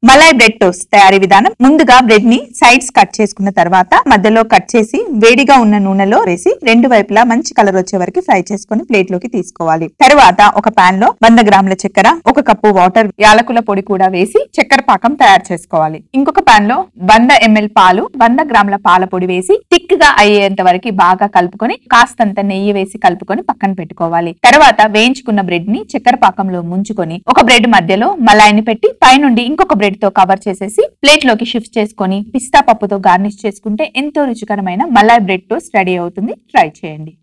malai bread toast తయారీ విధానం ముందుగా బ్రెడ్ ని సైడ్స్ కట్ చేసుకున్న తర్వాత మధ్యలో కట్ చేసి వేడిగా ఉన్న నూనెలో వేసి రెండు వైపులా మంచి కలర్ వచ్చే వరకు ఫ్రై చేసుకుని ప్లేట్ లోకి తీసుకోవాలి తర్వాత ఒక పాన్ లో వంద గ్రాముల చక్కెర ఒక కప్పు వాటర్ యాలకుల పొడి కూడా వేసి చక్కెర పాకం తయారు చేసుకోవాలి ఇంకొక పాన్ లో వంద ఎంఎల్ పాలు వంద గ్రాముల పాల పొడి వేసి థిక్ గా అయ్యేంత వరకు బాగా కలుపుకొని కాస్తంత నెయ్యి వేసి కలుపుకొని పక్కన పెట్టుకోవాలి తర్వాత వేయించుకున్న బ్రెడ్ ని చక్కెర పాకంలో ముంచుకొని ఒక బ్రెడ్ మధ్యలో మలాయిని పెట్టి పైనుండి ఇంకొక బ్రెడ్ తో కవర్ చేసేసి ప్లేట్ లోకి షిఫ్ట్ చేసుకొని పిస్తా పప్పుతో గార్నిష్ చేసుకుంటే ఎంతో రుచికరమైన మలాయ్ బ్రెడ్ టోస్ట్ రెడీ అవుతుంది ట్రై చేయండి